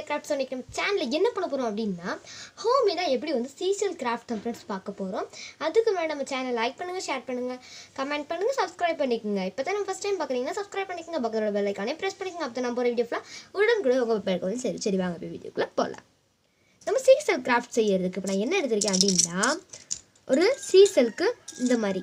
crafts அன்றைக்கி நம்ம சேனலில் என்ன பண்ண போகிறோம் அப்படின்னா ஹோம்மேடாக எப்படி வந்து சீசல் கிராஃப்ட் தான் ஃப்ரெண்ட்ஸ் பார்க்க போகிறோம் அதுக்கு முன்னாடி நம்ம சேனல் லைக் பண்ணுங்கள் ஷேர் பண்ணுங்கள் கமெண்ட் பண்ணுங்கள் சப்ஸ்கிரைப் பண்ணிக்கோங்க இப்போ தான் நம்ம ஃபஸ்ட் டைம் பார்க்குறீங்கன்னா சப்ஸ்கிரைப் பண்ணிக்கோங்க பக்கத்தோட பெல் ஐக்கானே ப்ரெஸ் பண்ணிக்கோங்க அப்போ நான் போகிற வீடியோஃபுல்லாக உடன் கூட உங்கள் பேருக்கு வந்து சரி சரி வாங்க போய் வீடியோக்குள்ளே போகலாம் நம்ம சீசல் கிராஃப்ட் செய்யறதுக்கு இப்போ நான் என்ன எடுத்திருக்கேன் அப்படின்னா ஒரு சீசலுக்கு இந்த மாதிரி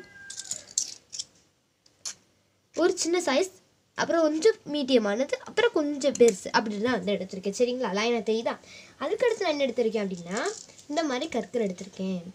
ஒரு சின்ன சைஸ் அப்புறம் கொஞ்சம் மீடியமானது அப்புறம் கொஞ்சம் பெருசு அப்படி தான் வந்து எடுத்திருக்கேன் சரிங்களா லைனை தெரியுதா அதுக்கடுத்து நான் என்ன எடுத்திருக்கேன் அப்படின்னா இந்த மாதிரி கற்கள் எடுத்திருக்கேன்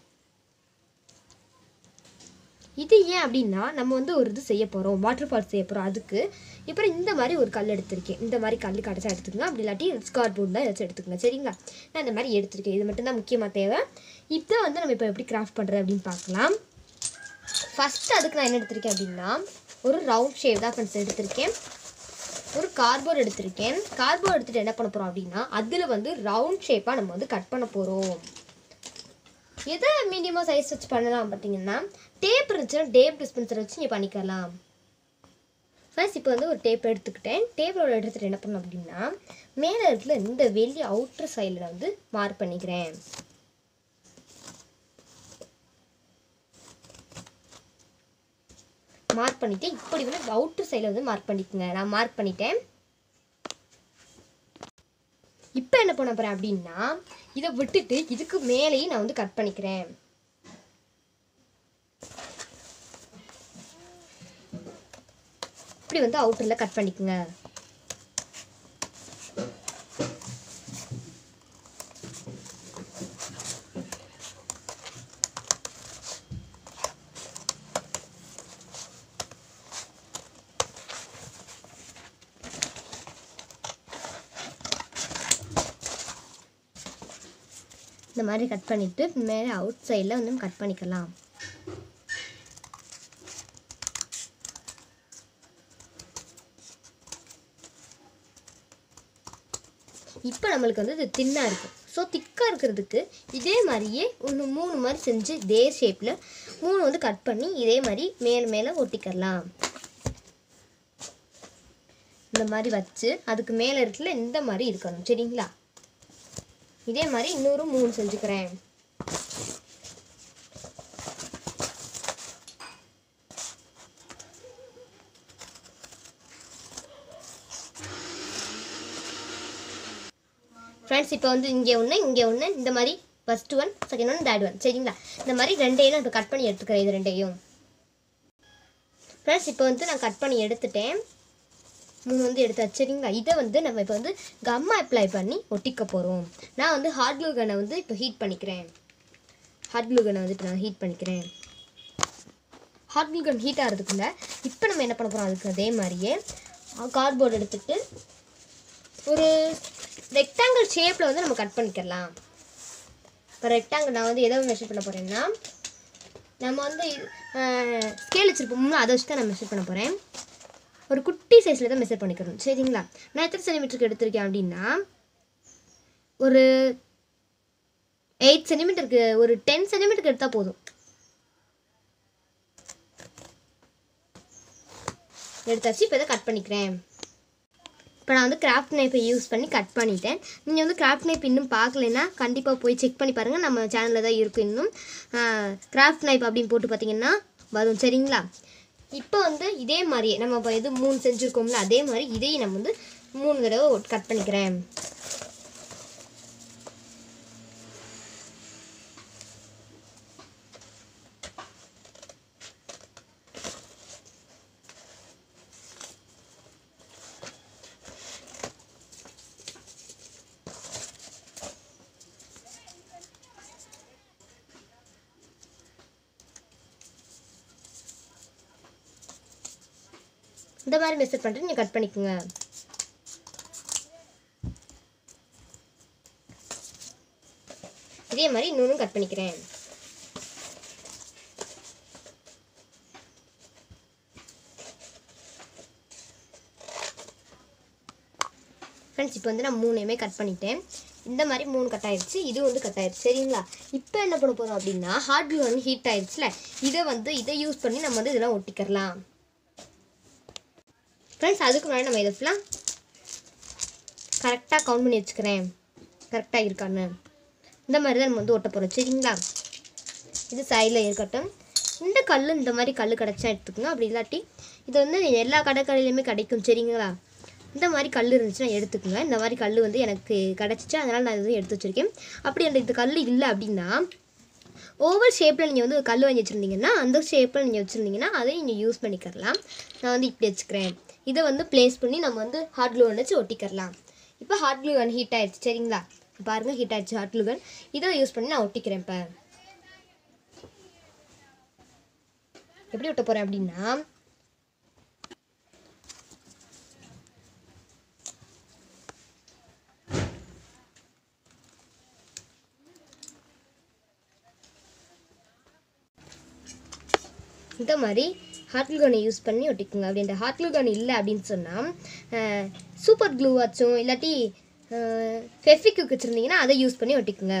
இது ஏன் அப்படின்னா நம்ம வந்து ஒரு இது செய்ய போகிறோம் வாட்டர் ஃபால் செய்ய போகிறோம் அதுக்கு அப்புறம் இந்த மாதிரி ஒரு கல் எடுத்திருக்கேன் இந்த மாதிரி கல் கிடச்சா எடுத்துக்கங்க அப்படி இல்லாட்டி ஸ்கார் போர்டு தான் ஏதாச்சும் எடுத்துக்கங்க சரிங்களா நான் இந்த மாதிரி எடுத்திருக்கேன் இது மட்டும்தான் முக்கியமாக தேவை இப்போ வந்து நம்ம இப்போ எப்படி கிராஃப்ட் பண்ணுறது அப்படின்னு பார்க்கலாம் ஃபஸ்ட்டு அதுக்கு நான் என்ன எடுத்திருக்கேன் அப்படின்னா ஒரு ரவுண்ட் ஷேப் தான் ஃப்ரெண்ட்ஸ் எடுத்திருக்கேன் ஒரு கார்போர்ட் எடுத்திருக்கேன் கார்போர்ட் எடுத்துகிட்டு என்ன பண்ண போகிறோம் அப்படின்னா அதில் வந்து ரவுண்ட் ஷேப்பாக நம்ம வந்து கட் பண்ண போகிறோம் எதை மீடியமாக சைஸ் வச்சு பண்ணலாம் பார்த்தீங்கன்னா டேப் இருந்துச்சுன்னா டேப் டிஸ்பென்சர் வச்சு நீங்கள் பண்ணிக்கலாம் ஃபர்ஸ்ட் இப்போ வந்து ஒரு டேப் எடுத்துக்கிட்டேன் டேப்போட எடுத்துகிட்டு என்ன பண்ணணும் அப்படின்னா மேலே இருக்கிற இந்த வெளி அவுட்டர் சைடில் வந்து மார்க் பண்ணிக்கிறேன் மார்க் பண்ணிவிட்டு இப்படி வந்து அவுட்டர் சைடில் வந்து மார்க் பண்ணிக்கோங்க நான் மார்க் பண்ணிட்டேன் இப்போ என்ன பண்ண போகிறேன் அப்படின்னா இதை விட்டுட்டு இதுக்கு மேலேயும் நான் வந்து கட் பண்ணிக்கிறேன் இப்படி வந்து அவுட்டரில் கட் பண்ணிக்கோங்க இந்த மாதிரி கட் பண்ணிவிட்டு மேலே அவுட் சைடில் வந்து கட் பண்ணிக்கலாம் இப்போ நம்மளுக்கு வந்து இது தின்னாக இருக்கும் ஸோ திக்காக இருக்கிறதுக்கு இதே மாதிரியே ஒன்று மூணு மாதிரி செஞ்சு இதே ஷேப்பில் மூணு வந்து கட் பண்ணி இதே மாதிரி மேலே மேலே ஒட்டிக்கலாம் இந்த மாதிரி வச்சு அதுக்கு மேலே இருக்குல்ல இந்த மாதிரி இருக்கணும் சரிங்களா இதே மாதிரி இன்னொரு மூணு செஞ்சுக்கிறேன் ஃப்ரெண்ட்ஸ் இப்போ வந்து இங்கே ஒன்று இங்கே ஒன்று இந்த மாதிரி first one second one third one சரிங்களா இந்த மாதிரி ரெண்டையும் நான் இப்போ கட் பண்ணி எடுத்துக்கிறேன் இது ரெண்டையும் ஃப்ரெண்ட்ஸ் இப்போ வந்து நான் கட் பண்ணி எடுத்துட்டேன் மூணு வந்து எடுத்து சரிங்களா இதை வந்து நம்ம இப்போ வந்து கம் அப்ளை பண்ணி ஒட்டிக்க போகிறோம் நான் வந்து ஹார்ட் க்ளூ கனை வந்து இப்போ ஹீட் பண்ணிக்கிறேன் ஹார்ட் க்ளூ கனை வந்து இப்போ நான் ஹீட் பண்ணிக்கிறேன் ஹார்ட் க்ளூ கன் ஹீட் ஆகிறதுக்குள்ள இப்போ நம்ம என்ன பண்ண போகிறோம் அதுக்கு அதே மாதிரியே கார்ட்போர்டு எடுத்துட்டு ஒரு ரெக்டாங்கிள் ஷேப்பில் வந்து நம்ம கட் பண்ணிக்கலாம் இப்போ ரெக்டாங்கிள் நான் வந்து எதை மெஷர் பண்ண போகிறேன்னா நம்ம வந்து ஸ்கேல் வச்சுருப்போம்ல அதை வச்சு தான் நான் மெஷர் பண்ண போகிறேன் ஒரு குட்டி சைஸில் தான் மெஷர் பண்ணிக்கணும் சரிங்களா நான் எத்தனை சென்டிமீட்டருக்கு எடுத்திருக்கேன் அப்படின்னா ஒரு எயிட் சென்டிமீட்டருக்கு ஒரு டென் சென்டிமீட்டருக்கு எடுத்தால் போதும் எடுத்தாச்சு இப்போ இதை கட் பண்ணிக்கிறேன் இப்போ நான் வந்து கிராஃப்ட் நைஃபை யூஸ் பண்ணி கட் பண்ணிட்டேன் நீங்கள் வந்து கிராஃப்ட் நைஃப் இன்னும் பார்க்கலைன்னா கண்டிப்பாக போய் செக் பண்ணி பாருங்கள் நம்ம சேனலில் தான் இருக்கும் இன்னும் கிராஃப்ட் நைஃப் அப்படின்னு போட்டு பார்த்தீங்கன்னா வரும் சரிங்களா இப்போ வந்து இதே மாதிரியே நம்ம இப்போ இது மூணு செஞ்சுருக்கோம்ல அதே மாதிரி இதையும் நம்ம வந்து மூணு தடவை கட் பண்ணிக்கிறேன் இந்த மாதிரி மெஷர் பண்ணிட்டு நீங்கள் கட் பண்ணிக்கோங்க இதே மாதிரி இன்னொன்று கட் பண்ணிக்கிறேன் ஃப்ரெண்ட்ஸ் இப்போ வந்து நான் மூணையுமே கட் பண்ணிட்டேன் இந்த மாதிரி மூணு கட் ஆயிடுச்சு இது வந்து கட் ஆயிடுச்சு சரிங்களா இப்போ என்ன பண்ண போகிறோம் அப்படின்னா ஹார்ட் க்ளூ வந்து ஹீட் ஆயிடுச்சுல இதை வந்து இதை யூஸ் பண்ணி நம்ம வந்து இதெல்லாம் ஒட்டிக்கிறலாம் ஃப்ரெண்ட்ஸ் அதுக்கு முன்னாடி நம்ம இதை ஃபுல்லாக கரெக்டாக கவுண்ட் பண்ணி வச்சுக்கிறேன் கரெக்டாக இருக்கான்னு இந்த மாதிரி தான் நம்ம வந்து ஒட்ட போகிறோம் சரிங்களா இது சைடில் இருக்கட்டும் இந்த கல் இந்த மாதிரி கல் கிடச்சா எடுத்துக்கோங்க அப்படி இல்லாட்டி இது வந்து எல்லா கடைக்கடையிலையுமே கிடைக்கும் சரிங்களா இந்த மாதிரி கல் இருந்துச்சுன்னா எடுத்துக்கோங்க இந்த மாதிரி கல் வந்து எனக்கு கிடச்சிச்சு அதனால் நான் இது எடுத்து வச்சுருக்கேன் அப்படி அந்த இது கல் இல்லை அப்படின்னா ஓவல் ஷேப்பில் நீங்கள் வந்து ஒரு கல் வாங்கி வச்சுருந்தீங்கன்னா அந்த ஷேப்பில் நீங்கள் வச்சுருந்தீங்கன்னா அதை நீங்கள் யூஸ் பண்ணிக்கிறலாம் நான் வந்து இப்படி வச்சுக்கிறேன் இதை வந்து ப்ளேஸ் பண்ணி நம்ம வந்து ஹாட் க்ளூ வச்சு ஒட்டிக்கிறலாம் இப்போ ஹாட் க்ளூ கன் ஹீட் ஆயிடுச்சு சரிங்களா பாருங்கள் ஹீட் ஆயிடுச்சு ஹாட் க்ளூ கன் இதை யூஸ் பண்ணி நான் ஒட்டிக்கிறேன் இப்போ எப்படி ஒட்ட போகிறேன் அப்படின்னா இந்த மாதிரி ஹாட் க்ளூ கனை யூஸ் பண்ணி ஒட்டிக்குங்க அப்படி இந்த ஹாட் க்ளூ கன் இல்லை அப்படின்னு சொன்னால் சூப்பர் க்ளூ ஆச்சும் இல்லாட்டி ஃபெஃபிக்விக் வச்சுருந்தீங்கன்னா அதை யூஸ் பண்ணி ஒட்டிக்குங்க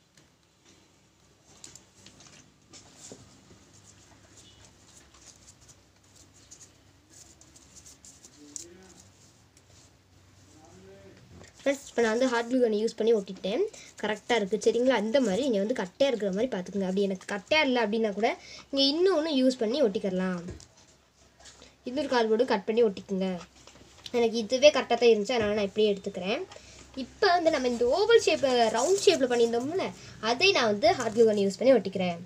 ஃப்ரெண்ட்ஸ் இப்போ நான் வந்து ஹாட் க்ளூ கன் யூஸ் பண்ணி ஒட்டிட்டேன் கரெக்டாக இருக்குது சரிங்களா அந்த மாதிரி நீங்கள் வந்து கட்டையாக இருக்கிற மாதிரி பார்த்துக்குங்க அப்படி எனக்கு கட்டையாக இல்லை அப்படின்னா கூட நீங்கள் இன்னொன்று யூஸ் பண்ணி ஒட்டிக்கலாம் இன்னொரு கார்ட்போர்டு கட் பண்ணி ஒட்டிக்குங்க எனக்கு இதுவே கரெக்டாக தான் இருந்துச்சு அதனால் நான் இப்படியே எடுத்துக்கிறேன் இப்போ வந்து நம்ம இந்த ஓவல் ஷேப்பில் ரவுண்ட் ஷேப்பில் பண்ணியிருந்தோம்ல அதை நான் வந்து ஹாட் க்ளூ கன் யூஸ் பண்ணி ஒட்டிக்கிறேன்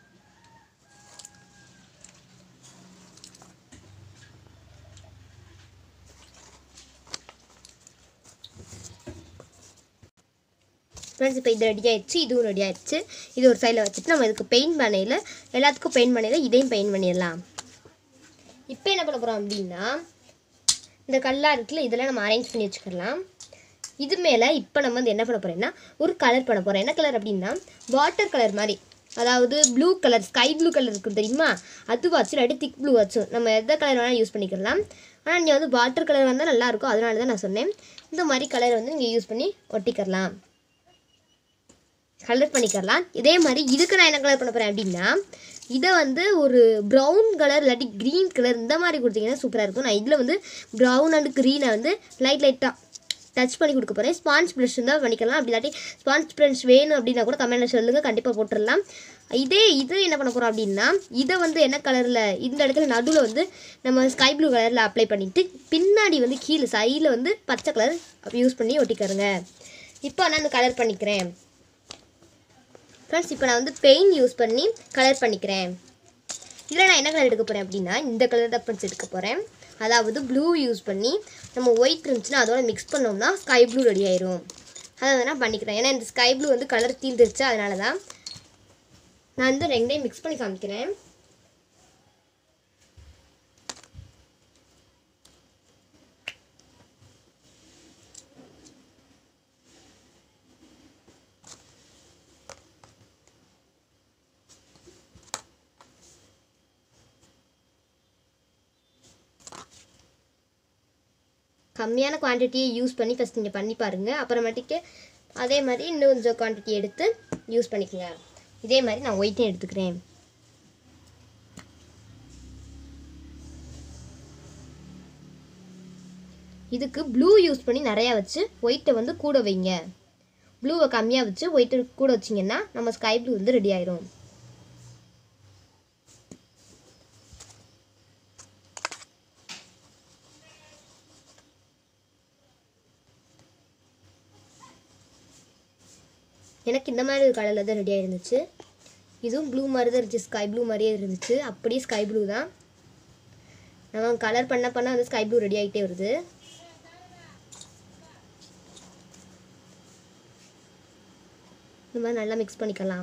ஃப்ரெண்ட்ஸ் இப்போ இது ரெடி ஆயிடுச்சு இதுவும் ரெடி ஆயிடுச்சு இது ஒரு சைடில் வச்சுட்டு நம்ம இதுக்கு பெயிண்ட் பண்ணையில் எல்லாத்துக்கும் பெயிண்ட் பண்ணையில் இதையும் பெயிண்ட் பண்ணிடலாம் இப்போ என்ன பண்ண போகிறோம் அப்படின்னா இந்த கல்லாக இருக்குல்ல இதெல்லாம் நம்ம அரேஞ்ச் பண்ணி வச்சுக்கலாம் இது மேலே இப்போ நம்ம வந்து என்ன பண்ண போகிறோம்னா ஒரு கலர் பண்ண போகிறோம் என்ன கலர் அப்படின்னா வாட்டர் கலர் மாதிரி அதாவது blue colour sky blue colour இருக்கும் தெரியுமா அதுவாச்சும் இல்லாட்டி திக் ப்ளூ ஆச்சும் நம்ம எந்த கலர் வேணால் யூஸ் பண்ணிக்கலாம் ஆனால் நீங்கள் வந்து வாட்டர் கலர் வந்தால் நல்லாயிருக்கும் அதனால தான் நான் சொன்னேன் இந்த மாதிரி கலர் வந்து நீங்கள் யூஸ் பண்ணி ஒட்டிக்கலாம் கலர் பண்ணிக்கலாம் இதே மாதிரி இதுக்கு நான் என்ன கலர் பண்ண போகிறேன் அப்படின்னா இதை வந்து ஒரு ப்ரௌன் கலர் இல்லாட்டி க்ரீன் கலர் இந்த மாதிரி கொடுத்தீங்கன்னா சூப்பராக இருக்கும் நான் இதில் வந்து ப்ரௌன் அண்ட் க்ரீனை வந்து லைட் லைட்டாக டச் பண்ணி கொடுக்க போகிறேன் ஸ்பாஞ்ச் ப்ரஷ் இருந்தால் பண்ணிக்கலாம் அப்படி இல்லாட்டி ஸ்பாஞ்ச் ப்ரஷ் வேணும் அப்படின்னா கூட கமெண்ட்டில் சொல்லுங்கள் கண்டிப்பாக போட்டுடலாம் இதே இது என்ன பண்ண போகிறோம் அப்படின்னா இதை வந்து என்ன கலரில் இந்த இடத்துல நடுவில் வந்து நம்ம ஸ்கை ப்ளூ கலரில் அப்ளை பண்ணிவிட்டு பின்னாடி வந்து கீழே சைடில் வந்து பச்சை கலர் யூஸ் பண்ணி ஒட்டிக்கிறேங்க இப்போ நான் அந்த கலர் பண்ணிக்கிறேன் ஃப்ரெண்ட்ஸ் இப்போ நான் வந்து பெயிண்ட் யூஸ் பண்ணி கலர் பண்ணிக்கிறேன் இதில் நான் என்ன கலர் எடுக்க போகிறேன் அப்படின்னா இந்த கலர் தான் ஃப்ரெண்ட்ஸ் எடுக்க போகிறேன் அதாவது ப்ளூ யூஸ் பண்ணி நம்ம ஒயிட் இருந்துச்சுன்னா அதோட மிக்ஸ் பண்ணோம்னா ஸ்கை ப்ளூ ரெடி ஆயிரும் அதை வந்து நான் பண்ணிக்கிறேன் ஏன்னா இந்த ஸ்கை ப்ளூ வந்து கலர் தீர்ந்துருச்சு அதனால தான் நான் வந்து ரெண்டையும் மிக்ஸ் பண்ணி காமிக்கிறேன் கம்மியான குவான்டிட்டியை யூஸ் பண்ணி ஃபஸ்ட் நீங்கள் பண்ணி பாருங்கள் அப்புறமேட்டுக்கு அதே மாதிரி இன்னும் கொஞ்சம் குவான்டிட்டி எடுத்து யூஸ் பண்ணிக்கோங்க இதே மாதிரி நான் ஒயிட்டையும் எடுத்துக்கிறேன் இதுக்கு ப்ளூ யூஸ் பண்ணி நிறையா வச்சு ஒயிட்டை வந்து கூட வைங்க ப்ளூவை கம்மியாக வச்சு ஒயிட்டை கூட வச்சிங்கன்னா நம்ம ஸ்கை ப்ளூ வந்து ரெடி ஆயிரும் எனக்கு இந்த மாதிரி ஒரு கலரில் தான் ரெடியாக இருந்துச்சு இதுவும் ப்ளூ மாதிரி தான் இருந்துச்சு ஸ்கை ப்ளூ மாதிரியே இருந்துச்சு அப்படியே ஸ்கை ப்ளூ தான் நம்ம கலர் பண்ண பண்ண வந்து ஸ்கை ப்ளூ ரெடி ஆகிட்டே வருது இந்த மாதிரி நல்லா மிக்ஸ் பண்ணிக்கலாம்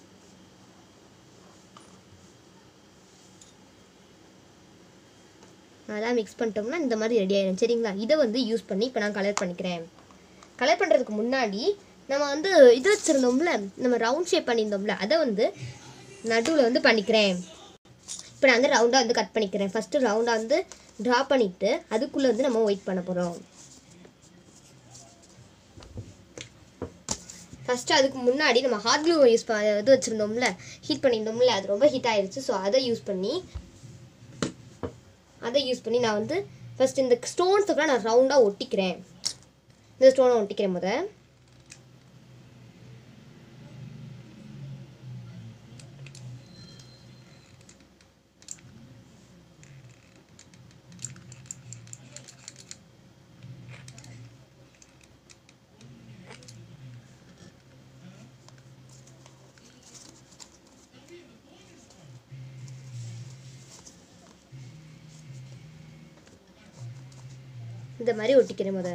நல்லா மிக்ஸ் பண்ணிட்டோம்னா இந்த மாதிரி ரெடி ஆயிடும் சரிங்களா இதை வந்து யூஸ் பண்ணி இப்போ நான் கலர் பண்ணிக்கிறேன் கலர் பண்ணுறதுக்கு முன்னாடி நம்ம வந்து இது வச்சுருந்தோம்ல நம்ம ரவுண்ட் ஷேப் பண்ணியிருந்தோம்ல அதை வந்து நடுவில் வந்து பண்ணிக்கிறேன் இப்போ நான் வந்து ரவுண்டாக வந்து கட் பண்ணிக்கிறேன் ஃபஸ்ட்டு ரவுண்டாக வந்து ட்ரா பண்ணிவிட்டு அதுக்குள்ளே வந்து நம்ம வெயிட் பண்ண போகிறோம் ஃபஸ்ட்டு அதுக்கு முன்னாடி நம்ம ஹாட் க்ளூ யூஸ் ப இது வச்சுருந்தோம்ல ஹீட் பண்ணியிருந்தோம்ல அது ரொம்ப ஹீட் ஆயிடுச்சு ஸோ அதை யூஸ் பண்ணி அதை யூஸ் பண்ணி நான் வந்து ஃபஸ்ட் இந்த ஸ்டோன்ஸுக்கெல்லாம் நான் ரவுண்டாக ஒட்டிக்கிறேன் இந்த ஸ்டோனை ஒட்டிக்கிறேன் முத இந்த மாதிரி ஒட்டிக்கிறேன் முத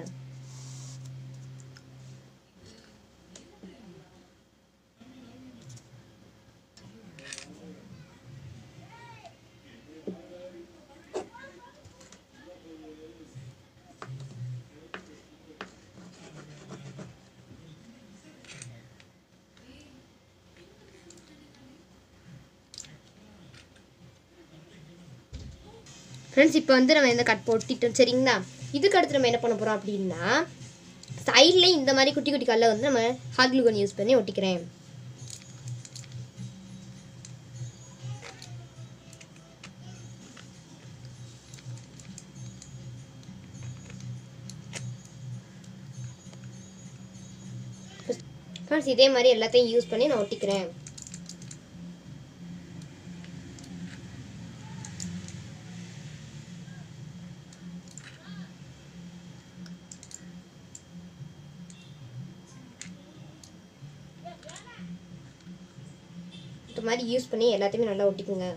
ஃப்ரெண்ட்ஸ் இப்போ வந்து நம்ம இந்த கட் ஒட்டிட்டோம் சரிங்களா இதுக்கு அடுத்து நம்ம என்ன பண்ண போகிறோம் அப்படின்னா சைடில் இந்த மாதிரி குட்டி குட்டி கல்லை வந்து நம்ம ஹாட் க்ளூகன் யூஸ் பண்ணி ஒட்டிக்கிறேன் ஃப்ரெண்ட்ஸ் இதே மாதிரி எல்லாத்தையும் யூஸ் பண்ணி நான் ஒட்டிக்கிறேன் இந்த மாதிரி யூஸ் பண்ணி எல்லாத்தையுமே நல்லா ஒட்டிக்குங்க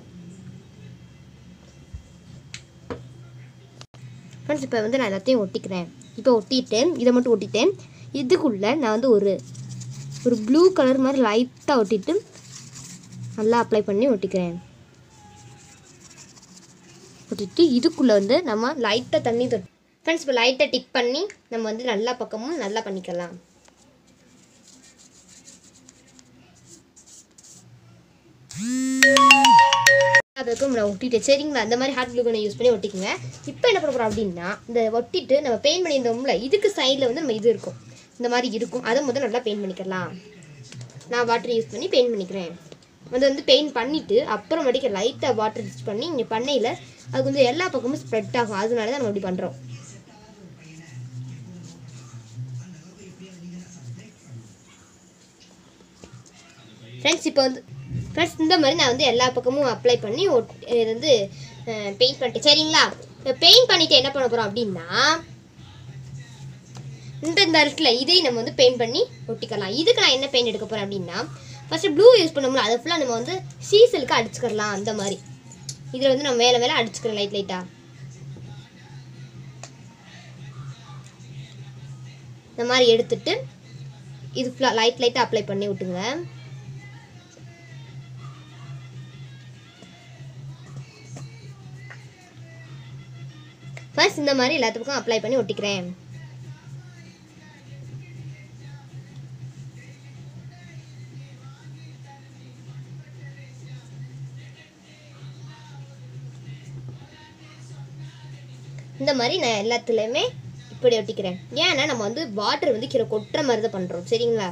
ஃப்ரெண்ட்ஸ் இப்போ வந்து நான் எல்லாத்தையும் ஒட்டிக்கிறேன் இப்போ ஒட்டிட்டேன் இதை மட்டும் ஒட்டிட்டேன் இதுக்குள்ளே நான் வந்து ஒரு ஒரு ப்ளூ கலர் மாதிரி லைட்டாக ஒட்டிட்டு நல்லா அப்ளை பண்ணி ஒட்டிக்கிறேன் ஒட்டிட்டு இதுக்குள்ளே வந்து நம்ம லைட்டாக தண்ணி தொட்டு ஃப்ரெண்ட்ஸ் இப்போ லைட்டாக டிப் பண்ணி நம்ம வந்து எல்லா பக்கமும் நல்லா பண்ணிக்கலாம் அதுக்கும் நான் ஒட்டிட்டேன் சரிங்களா அந்த மாதிரி ஹார்ட் க்ளூகனை யூஸ் பண்ணி ஒட்டிக்கோங்க இப்போ என்ன பண்ண போகிறோம் அப்படின்னா இந்த ஒட்டிட்டு நம்ம பெயிண்ட் பண்ணியிருந்தோம்ல இதுக்கு சைடில் வந்து நம்ம இது இருக்கும் இந்த மாதிரி இருக்கும் அதை முதல்ல நல்லா பெயிண்ட் பண்ணிக்கலாம் நான் வாட்டர் யூஸ் பண்ணி பெயிண்ட் பண்ணிக்கிறேன் அது வந்து பெயிண்ட் பண்ணிவிட்டு அப்புறமேட்டுக்கு லைட்டாக வாட்டர் யூஸ் பண்ணி இங்கே பண்ணையில் அது வந்து எல்லா பக்கமும் ஸ்ப்ரெட் ஆகும் அதனால தான் நம்ம இப்படி பண்ணுறோம் ஃப்ரெண்ட்ஸ் இப்போ வந்து ஃப்ரெண்ட்ஸ் இந்த மாதிரி நான் வந்து எல்லா பக்கமும் அப்ளை பண்ணி ஒட் இது வந்து பெயிண்ட் பண்ணிட்டேன் சரிங்களா பெயிண்ட் பண்ணிட்டு என்ன பண்ண போகிறோம் அப்படின்னா இந்த இந்த இருக்குல்ல இதையும் நம்ம வந்து பெயிண்ட் பண்ணி ஒட்டிக்கலாம் இதுக்கு நான் என்ன பெயிண்ட் எடுக்க போகிறேன் அப்படின்னா ஃபஸ்ட்டு ப்ளூ யூஸ் பண்ணோம்ல அதை ஃபுல்லாக நம்ம வந்து சீசலுக்கு அடிச்சுக்கலாம் அந்த மாதிரி இதில் வந்து நம்ம மேலே மேலே அடிச்சுக்கிறோம் லைட் லைட்டாக இந்த மாதிரி எடுத்துட்டு இது ஃபுல்லாக லைட் லைட்டாக அப்ளை பண்ணி விட்டுங்க ஃபர்ஸ்ட் இந்த மாதிரி எல்லாத்துக்கும் அப்ளை பண்ணி ஒட்டிக்கிறேன் இந்த மாதிரி நான் எல்லாத்துலேயுமே இப்படி ஒட்டிக்கிறேன் ஏன்னா நம்ம வந்து வாட்டர் வந்து கீழே கொட்டுற மாதிரி தான் பண்ணுறோம் சரிங்களா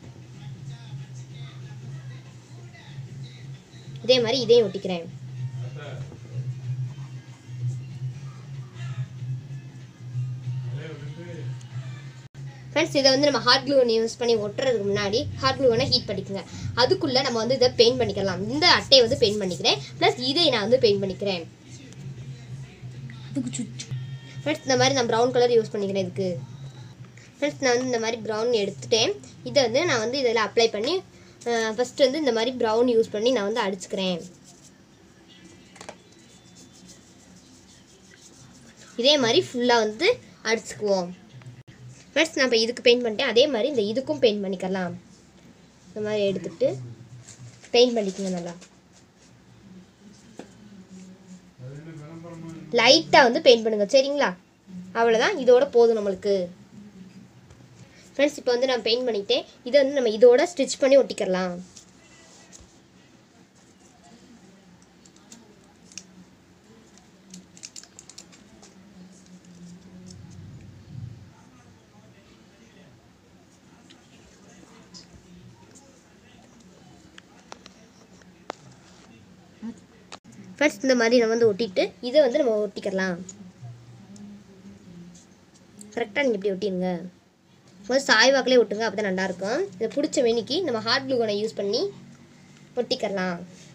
இதே மாதிரி இதையும் ஒட்டிக்கிறேன் ஃப்ரெண்ட்ஸ் இதை வந்து நம்ம ஹாட் க்ளூ யூஸ் பண்ணி ஒட்டுறதுக்கு முன்னாடி ஹாட் க்ளூனை ஹீட் பண்ணிக்கோங்க அதுக்குள்ளே நம்ம வந்து இதை பெயிண்ட் பண்ணிக்கலாம் இந்த அட்டையை வந்து பெயிண்ட் பண்ணிக்கிறேன் ப்ளஸ் இதை நான் வந்து பெயிண்ட் பண்ணிக்கிறேன் ஃப்ரெண்ட்ஸ் இந்த மாதிரி நான் ப்ரௌன் கலர் யூஸ் பண்ணிக்கிறேன் இதுக்கு ஃப்ரெண்ட்ஸ் நான் வந்து இந்த மாதிரி ப்ரௌன் எடுத்துட்டேன் இதை வந்து நான் வந்து இதில் அப்ளை பண்ணி ஃபஸ்ட்டு வந்து இந்த மாதிரி ப்ரௌன் யூஸ் பண்ணி நான் வந்து அடிச்சுக்கிறேன் இதே மாதிரி ஃபுல்லாக வந்து அடிச்சுக்குவோம் ஃப்ரெண்ட்ஸ் நான் இப்போ இதுக்கு பெயிண்ட் பண்ணிட்டேன் அதே மாதிரி இந்த இதுக்கும் பெயிண்ட் பண்ணிக்கலாம் இந்த மாதிரி எடுத்துட்டு பெயிண்ட் பண்ணிக்கோங்க நல்லா லைட்டாக வந்து பெயிண்ட் பண்ணுங்க சரிங்களா அவ்வளோதான் இதோட போதும் நம்மளுக்கு ஃப்ரெண்ட்ஸ் இப்போ வந்து நான் பெயிண்ட் பண்ணிட்டேன் இதை வந்து நம்ம இதோட ஸ்டிச் பண்ணி ஒட்டிக்கலாம் ஃப்ரெண்ட்ஸ் இந்த மாதிரி நம்ம வந்து ஒட்டிட்டு இதை வந்து நம்ம ஒட்டிக்கலாம் கரெக்டாக நீங்கள் இப்படி ஒட்டிடுங்க முதல்ல சாய்வாக்கிலே ஒட்டுங்க அப்போ தான் நல்லாயிருக்கும் இதை பிடிச்ச வெனிக்கு நம்ம ஹார்ட் க்ளூகனை யூஸ் பண்ணி ஒட்டிக்கலாம்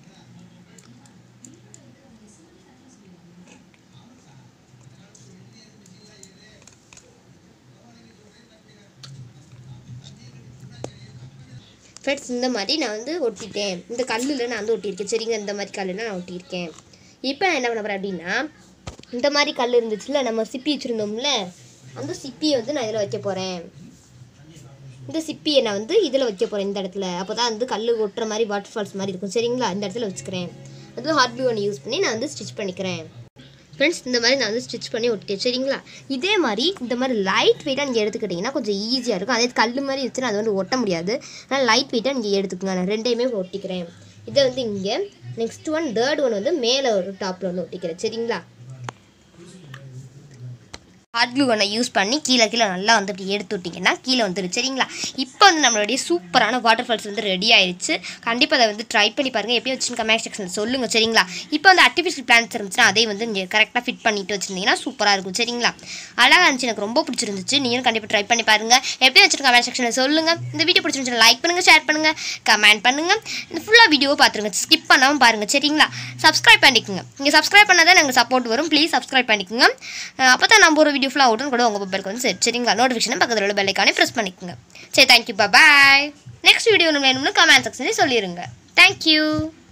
ஃப்ரெண்ட்ஸ் இந்த மாதிரி நான் வந்து ஒட்டிட்டேன் இந்த கல்லில் நான் வந்து ஒட்டியிருக்கேன் சரிங்க இந்த மாதிரி கல்லில் நான் ஒட்டியிருக்கேன் இப்போ நான் என்ன பண்ண போகிறேன் அப்படின்னா இந்த மாதிரி கல் இருந்துச்சுல நம்ம சிப்பி வச்சுருந்தோம்ல அந்த சிப்பியை வந்து நான் இதில் வைக்க போகிறேன் இந்த சிப்பியை நான் வந்து இதில் வைக்க போகிறேன் இந்த இடத்துல அப்போ தான் வந்து கல் ஒட்டுற மாதிரி வாட்டர் ஃபால்ஸ் மாதிரி இருக்கும் சரிங்களா இந்த இடத்துல வச்சுக்கிறேன் அதுவும் ஹார்ட் ப்ளூ ஒன்று யூஸ் பண்ணி நான் வந்து ஸ்டிச் பண்ணிக்கிறேன் ஃப்ரெண்ட்ஸ் இந்த மாதிரி நான் வந்து ஸ்டிச் பண்ணி ஒட்டிட்டேன் சரிங்களா இதே மாதிரி இந்த மாதிரி லைட் வெயிட்டாக நீங்கள் எடுத்துக்கிட்டிங்கன்னா கொஞ்சம் ஈஸியாக இருக்கும் அதே கல் மாதிரி இருந்துச்சுன்னா அது வந்து ஒட்ட முடியாது ஆனால் லைட் வெயிட்டாக நீங்கள் எடுத்துக்கோங்க நான் ரெண்டையுமே ஒட்டிக்கிறேன் இதை வந்து இங்கே நெக்ஸ்ட் ஒன் தேர்ட் ஒன் வந்து மேலே ஒரு டாப்பில் வந்து ஒட்டிக்கிறேன் சரிங்களா ஹாட் க்ளூ ஒன்றை யூஸ் பண்ணி கீழே கீழே நல்லா வந்து இப்படி எடுத்து விட்டிங்கன்னா கீழே வந்துடும் சரிங்களா இப்போ வந்து நம்மளுடைய சூப்பரான வாட்டர் ஃபால்ஸ் வந்து ரெடி ஆயிடுச்சு கண்டிப்பாக அதை வந்து ட்ரை பண்ணி பாருங்கள் எப்பயும் வச்சு கமெண்ட் செக்ஷனில் சொல்லுங்கள் சரிங்களா இப்போ வந்து ஆர்டிஃபிஷியல் பிளான்ஸ் இருந்துச்சுன்னா அதை வந்து நீங்கள் கரெக்டாக ஃபிட் பண்ணிட்டு வச்சிருந்தீங்கன்னா சூப்பராக இருக்கும் சரிங்களா அழகாக இருந்துச்சு எனக்கு ரொம்ப பிடிச்சிருந்துச்சு நீங்களும் கண்டிப்பாக ட்ரை பண்ணி பாருங்கள் எப்படி வச்சுட்டு கமெண்ட் செக்ஷனில் சொல்லுங்கள் இந்த வீடியோ பிடிச்சிருந்துச்சு லைக் பண்ணுங்கள் ஷேர் பண்ணுங்கள் கமெண்ட் பண்ணுங்கள் இந்த ஃபுல்லாக வீடியோவை பார்த்துருங்க ஸ்கிப் பண்ணாமல் பாருங்கள் சரிங்களா சப்ஸ்கிரைப் பண்ணிக்கோங்க நீங்கள் சப்ஸ்கிரைப் பண்ணால் தான் எனக்கு சப்போர்ட் வரும் ப்ளீஸ் சப்ஸ்கிரைப் பண்ணிக்கோங்க அப்போ தான் நம்ம ஒரு வீடியோ ஃபுல்லாக உடனே கூட உங்கள் மொபைலுக்கு வந்து சரி சரிங்களா நோட்டிஃபிகேஷன் பக்கத்தில் உள்ள பெல்லைக்கானே ப்ரெஸ் பண்ணிக்கோங்க சரி தேங்க்யூ பாய் நெக்ஸ்ட் வீடியோ வேணும்னு கமெண்ட் செக்ஷனில் சொல்லிடுங்க தேங்க்யூ